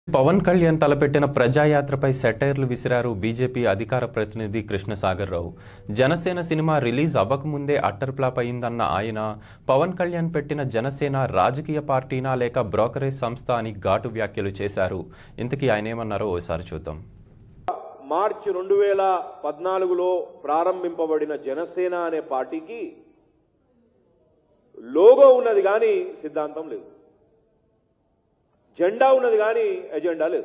పవన్ కళ్యాణ్ తలపెట్టిన ప్రజాయాత్రపై సెటైర్లు విసిరారు బీజేపీ అధికార ప్రతినిధి కృష్ణసాగర్ రావు జనసేన సినిమా రిలీజ్ అవ్వకముందే అట్టర్ ఫ్లాప్ అయిందన్న ఆయన పవన్ కళ్యాణ్ పెట్టిన జనసేన రాజకీయ పార్టీనా లేక బ్రోకరేజ్ సంస్థ అని ఘాటు వ్యాఖ్యలు చేశారు ఇంతకీ ఆయన ఏమన్నారో ఓసారి చూద్దాం మార్చి రెండు వేల పద్నాలుగులో ప్రారంభింపబడిన జనసేన అనే పార్టీకి లోగో ఉన్నది కానీ సిద్ధాంతం లేదు జెండా ఉన్నది కానీ ఎజెండా లేదు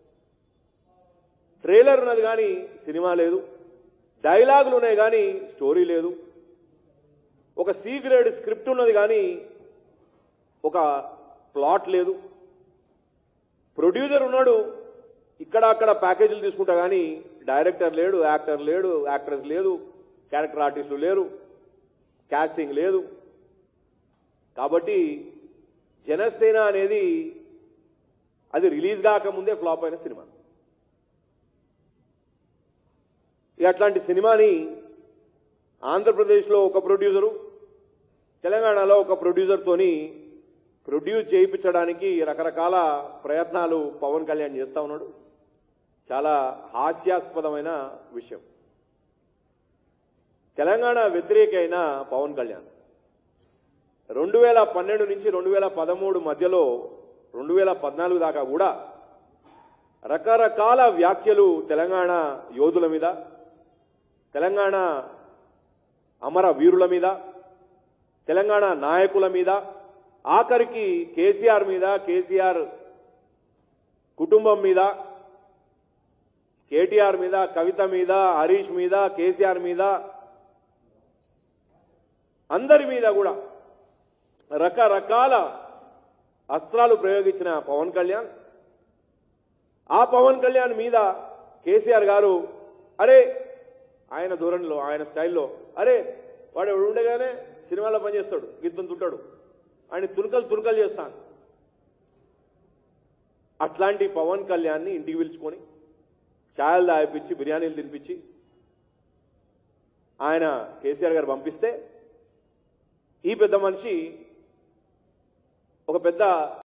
ట్రైలర్ ఉన్నది కానీ సినిమా లేదు డైలాగులు ఉన్నాయి కానీ స్టోరీ లేదు ఒక సి గ్రేడ్ స్క్రిప్ట్ ఉన్నది కానీ ఒక ప్లాట్ లేదు ప్రొడ్యూసర్ ఉన్నాడు ఇక్కడ అక్కడ ప్యాకేజీలు తీసుకుంటా కానీ డైరెక్టర్ లేడు యాక్టర్ లేడు యాక్ట్రెస్ లేదు క్యారెక్టర్ ఆర్టిస్టులు లేరు కాస్టింగ్ లేదు కాబట్టి జనసేన అనేది అది రిలీజ్ కాకముందే ఫ్లాప్ అయిన సినిమా ఇక అట్లాంటి సినిమాని ఆంధ్రప్రదేశ్లో ఒక ప్రొడ్యూసరు తెలంగాణలో ఒక ప్రొడ్యూసర్తోని ప్రొడ్యూస్ చేయించడానికి రకరకాల ప్రయత్నాలు పవన్ కళ్యాణ్ చేస్తా ఉన్నాడు చాలా హాస్యాస్పదమైన విషయం తెలంగాణ వ్యతిరేక అయిన పవన్ కళ్యాణ్ రెండు వేల పన్నెండు నుంచి రెండు వేల పదమూడు మధ్యలో రెండు వేల పద్నాలుగు దాకా కూడా రకరకాల వ్యాఖ్యలు తెలంగాణ యోధుల మీద తెలంగాణ అమర వీరుల మీద తెలంగాణ నాయకుల మీద ఆఖరికి కేసీఆర్ మీద కేసీఆర్ కుటుంబం మీద కేటీఆర్ మీద కవిత మీద హరీష్ మీద కేసీఆర్ మీద అందరి మీద కూడా రకరకాల అస్త్రాలు ప్రయోగించిన పవన్ కళ్యాణ్ ఆ పవన్ కళ్యాణ్ మీద కేసీఆర్ గారు అరే ఆయన ధోరణిలో ఆయన స్టైల్లో అరే వాడు ఎవడు ఉండగానే సినిమాలో పనిచేస్తాడు గీతం తుంటాడు ఆయన తునకలు తునకలు చేస్తాను అట్లాంటి పవన్ కళ్యాణ్ని ఇంటికి పిలుచుకొని ఛాయలు దాయిపించి బిర్యానీలు తినిపించి ఆయన కేసీఆర్ గారు పంపిస్తే ఈ పెద్ద మనిషి ఒక పెద్ద